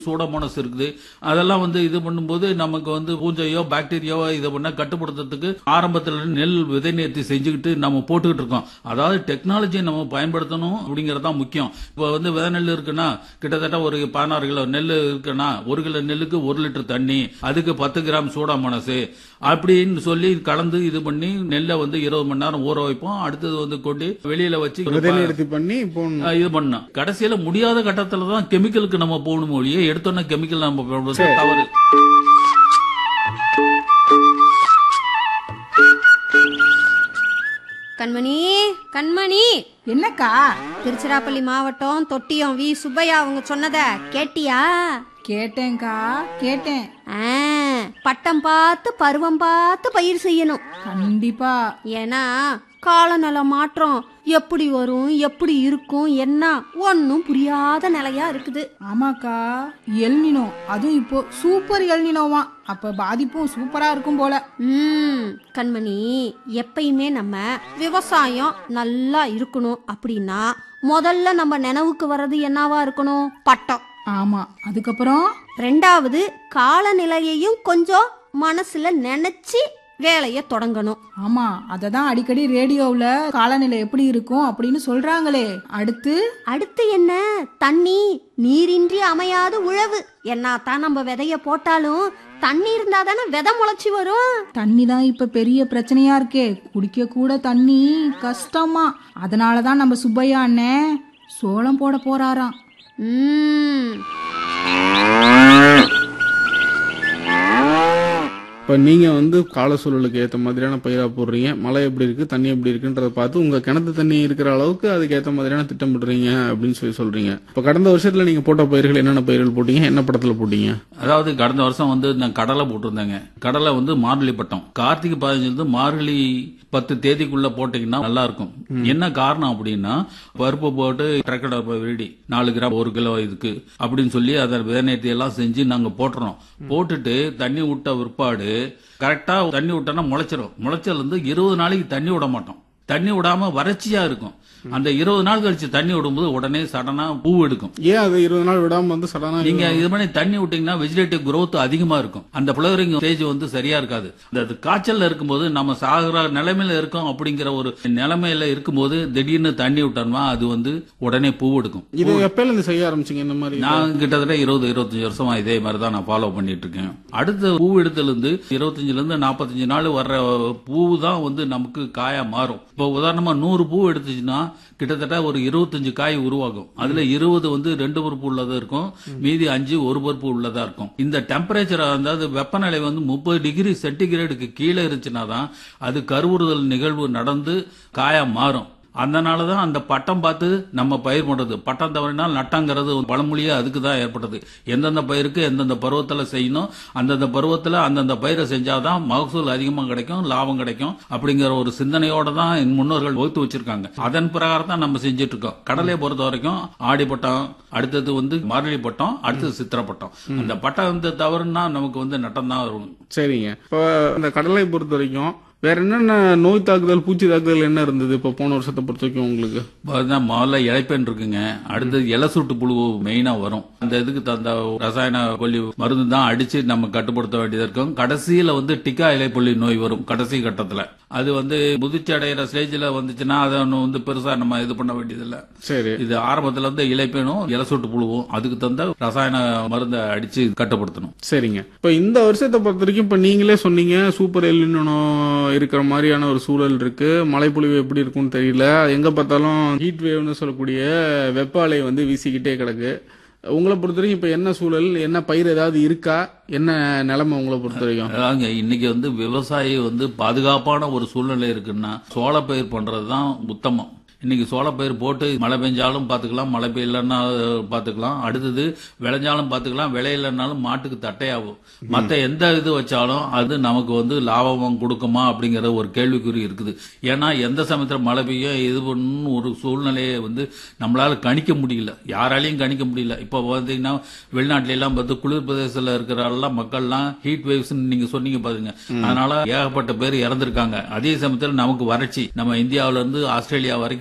Pseudomonas இருக்குது அதெல்லாம் வந்து இது பண்ணும்போது நமக்கு வந்து பூஞ்சையோ பாக்டீரியாவோ இதை பண்ண கட்டுப்படுத்துறதுக்கு ஆரம்பத்துல நெல் விதை நேர்த்தி செஞ்சுக்கிட்டு நம்ம போட்டுக்கிட்டு இருக்கோம் அதாவது டெக்னாலஜியை நம்ம பயன்படுத்தணும் அப்படிங்கறது தான் முக்கியம் இப்போ வந்து விதை நெல் இருக்குன்னா கிட்டத்தட்ட ஒரு பதினாறு கிலோ நெல் இருக்குன்னா ஒரு கிலோ நெல்லுக்கு ஒரு லிட்டர் தண்ணி அதுக்கு பத்து கிராம் சூடாமோனஸ் அப்படின்னு சொல்லி கலந்து இது பண்ணி நெல்லை வந்து இருபது மணி நேரம் ஊற வைப்போம் அடுத்தது வந்து கொண்டு வெளியில வச்சு விதை நிறுத்தி பண்ணி இப்போ ஆஹ் இது பண்ணோம் கடைசியில முடியாத கட்டத்துல தான் கெமிக்கலுக்கு நம்ம போகணும் ஒழிய எடுத்தோன்னே கெமிக்கல் நம்ம பயன்படுத்துறது தவறு கண்மணி கண்மணி என்னக்கா திருச்சிராப்பள்ளி மாவட்டம் தொட்டியம் வி சுப்பையா அவங்க சொன்னத கேட்டியா கேட்டேன்க்கா கேட்டேன் ஆ, பட்டம் பார்த்து பருவம் பார்த்து பயிர் செய்யணும் கண்டிப்பா ஏன்னா காலநில மாற்றம் எப்படி வரும் எப்படி இருக்கும் என்ன ஒன்னும் புரியாத நிலையா இருக்குது ஆமாக்கா எல்னினோ அதுவும் இப்போ சூப்பர் எல்னினோவா அப்ப பாதிப்பும் சூப்பரா இருக்கும் போல ம் கண்மணி எப்பயுமே நம்ம விவசாயம் நல்லா இருக்கணும் அப்படின்னா முதல்ல நம்ம நினைவுக்கு வர்றது என்னவா இருக்கணும் பட்டம் ஆமா அதுக்கப்புறம் ரெண்டாவது காலநிலையையும் கொஞ்சம் மனசுல நினைச்சு வேலையை தொடங்கணும் ஆமா அததான் அடிக்கடி ரேடியோவுல காலநிலை எப்படி இருக்கும் அப்படின்னு சொல்றாங்களே அடுத்து அடுத்து என்ன தண்ணி நீரின்றி அமையாத உழவு என்னத்தான் நம்ம விதைய போட்டாலும் தண்ணி இருந்தா தானே விதை முளைச்சி வரும் தண்ணி தான் இப்ப பெரிய பிரச்சனையா இருக்கே குடிக்க கூட தண்ணி கஷ்டமா அதனாலதான் நம்ம சுப்பையா அண்ணன் சோளம் போட போறாராம் ம் இப்போ நீங்க வந்து கால சூழலுக்கு ஏத்த மாதிரியான பயிரா போடுறீங்க மழை எப்படி இருக்கு தண்ணி எப்படி இருக்குன்றத பார்த்து உங்க கிணத்து தண்ணி இருக்கிற அளவுக்கு அதுக்கு ஏத்த மாதிரியான திட்டமிடுறீங்க அப்படின்னு சொல்லி சொல்றீங்க இப்போ கடந்த வருஷத்துல நீங்க போட்ட பயிர்கள் என்னென்ன பயிர்கள் போட்டீங்க என்ன படத்துல போட்டீங்க அதாவது கடந்த வருஷம் வந்து நான் கடலை போட்டிருந்தேங்க கடலை வந்து மார்கழி பட்டம் கார்த்திகை பதினஞ்சு இருந்து மார்கழி பத்து தேதிக்குள்ள போட்டீங்கன்னா நல்லா இருக்கும் என்ன காரணம் அப்படின்னா பருப்பு போட்டு tractor விடி நாலு கிராம் ஒரு கிலோ இதுக்கு அப்படின்னு சொல்லி அதை விதநேர்த்தி எல்லாம் செஞ்சு நாங்க போட்டுறோம் போட்டுட்டு தண்ணி விட்ட பிற்பாடு கரெக்டா தண்ணி விட்டோன்னா முளைச்சிரும் முளைச்சல் இருந்து இருபது நாளைக்கு தண்ணி விட மாட்டோம் தண்ணி விடாம வறட்சியா இருக்கும் அந்த இருபது நாள் கழிச்சு தண்ணி விடும்போது உடனே சடனா பூ எடுக்கும் ஏன் அது இருபது நாள் விடாம வந்து சடனா நீங்க இது மாதிரி தண்ணி விட்டீங்கன்னா வெஜிடேட்டிவ் growth அதிகமா இருக்கும் அந்த ஃபிளவரிங் ஸ்டேஜ் வந்து சரியா இருக்காது இந்த அது காய்ச்சல்ல இருக்கும்போது நம்ம சாகுற நிலைமையில இருக்கோம் அப்படிங்கிற ஒரு நிலைமையில இருக்கும்போது திடீர்னு தண்ணி விட்டோம்னா அது வந்து உடனே பூ எடுக்கும் இது எப்பயில இருந்து செய்ய ஆரம்பிச்சீங்க இந்த மாதிரி நான் கிட்டத்தட்ட இருபது இருபத்தஞ்சு வருஷமா இதே மாதிரி தான் நான் ஃபாலோ பண்ணிட்டு இருக்கேன் அடுத்த பூ எடுத்துல இருந்து இருபத்தஞ்சுல இருந்து நாற்பத்தஞ்சு நாள் வர்ற பூ தான் வந்து நமக்கு காயா மாறும் இப்போ உதாரணமா நூறு பூ எடுத்துச்சுன்னா கிட்டத்தட்ட ஒரு இருபத்தஞ்சு காய் உருவாகும் அதுல இருபது வந்து ரெண்டு பருப்பு உள்ளதா இருக்கும் மீதி அஞ்சு ஒரு பருப்பு உள்ளதா இருக்கும் இந்த டெம்பரேச்சர் அதாவது வெப்பநிலை வந்து முப்பது டிகிரி சென்டிகிரேடுக்கு கீழே இருந்துச்சுன்னா தான் அது கருவுறுதல் நிகழ்வு நடந்து காயா மாறும் அதனால தான் அந்த பட்டம் பார்த்து நம்ம பயிர் பண்றது பட்டம் தவறினால் நட்டங்கிறது பழமொழியே அதுக்கு தான் ஏற்பட்டது எந்தெந்த பயிருக்கு எந்தெந்த பருவத்தில் செய்யணும் அந்தந்த பருவத்தில் அந்தந்த பயிரை செஞ்சாதான் மகசூல் அதிகமாக கிடைக்கும் லாபம் கிடைக்கும் அப்படிங்கிற ஒரு சிந்தனையோட தான் என் முன்னோர்கள் வகுத்து வச்சிருக்காங்க அதன் பிரகாரம் தான் நம்ம செஞ்சுட்டு இருக்கோம் கடலையை பொறுத்த வரைக்கும் ஆடி பட்டம் அடுத்தது வந்து மார்கழி பட்டம் அடுத்தது சித்திரை பட்டம் அந்த பட்டம் வந்து தவறுனா நமக்கு வந்து நட்டம் தான் வரும் சரிங்க இப்போ இந்த கடலை பொறுத்த வரைக்கும் வேற என்னென்ன நோய் தாக்குதல் பூச்சி தாக்குதல் என்ன இருந்தது இப்போ போன வருஷத்தை பொறுத்த வரைக்கும் உங்களுக்கு அதுதான் முதல்ல இலைப்பெண் இருக்குங்க அடுத்தது இலை சுட்டு புழு மெயினா வரும் அந்த இதுக்கு தந்த ரசாயன கொல்லி மருந்து தான் அடிச்சு நம்ம கட்டுப்படுத்த வேண்டியது இருக்கும் கடைசியில வந்து டிக்கா இலைப்புள்ளி நோய் வரும் கடைசி கட்டத்துல அது வந்து முதிர்ச்சி அடைகிற ஸ்டேஜ்ல வந்துச்சுன்னா அதை ஒண்ணு வந்து பெருசா நம்ம இது பண்ண வேண்டியதில்லை சரி இது ஆரம்பத்துல இருந்து இலைப்பேனும் இலை சுட்டு புழுவும் அதுக்கு தந்த ரசாயன மருந்தை அடிச்சு கட்டுப்படுத்தணும் சரிங்க இப்போ இந்த வருஷத்தை பொறுத்த வரைக்கும் இப்போ நீங்களே சொன்னீங்க சூப்பர் எல்லினோ இருக்கிற மாதிரியான ஒரு சூழல் இருக்கு மழைப்பொழிவு எப்படி இருக்கும்னு தெரியல எங்க பார்த்தாலும் ஹீட் வேவ்னு சொல்லக்கூடிய வெப்ப அலை வந்து வீசிக்கிட்டே கிடக்கு உங்களை பொறுத்த வரைக்கும் இப்போ என்ன சூழல் என்ன பயிர் ஏதாவது இருக்கா என்ன நிலைமை உங்களை பொறுத்த வரைக்கும் அதாங்க இன்னைக்கு வந்து விவசாயி வந்து பாதுகாப்பான ஒரு சூழ்நிலை இருக்குன்னா சோளப்பயிர் பண்றது தான் உத்தமம் இன்னைக்கு சோளப்பயிர் போட்டு மழை பெஞ்சாலும் பார்த்துக்கலாம் மழை பெய்யலன்னா பார்த்துக்கலாம் அடுத்தது விளைஞ்சாலும் பார்த்துக்கலாம் விளையலனாலும் மாட்டுக்கு தட்டையாகும் மற்ற எந்த இது வச்சாலும் அது நமக்கு வந்து லாபம் கொடுக்குமா அப்படிங்கிற ஒரு கேள்விக்குறி இருக்குது ஏன்னா எந்த சமயத்தில் மழை பெய்யும் இது பண்ணணும் ஒரு சூழ்நிலையை வந்து நம்மளால கணிக்க முடியல யாராலையும் கணிக்க முடியல இப்போ பார்த்தீங்கன்னா வெளிநாட்டுல எல்லாம் பார்த்து குளிர் பிரதேசத்தில் இருக்கிற எல்லாம் மக்கள்லாம் ஹீட் வேவ்ஸ் நீங்க சொன்னீங்க பாருங்க அதனால ஏகப்பட்ட பேர் இறந்திருக்காங்க அதே சமயத்தில் நமக்கு வறட்சி நம்ம இந்தியாவில இருந்து ஆஸ்திரேலியா வரைக்கும்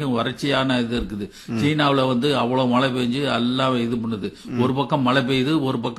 முற்றிலும் வறட்சியான இது இருக்குது சீனாவுல வந்து அவ்வளவு மழை பெஞ்சு எல்லாம் இது பண்ணுது ஒரு பக்கம் மழை பெய்யுது ஒரு பக்கம்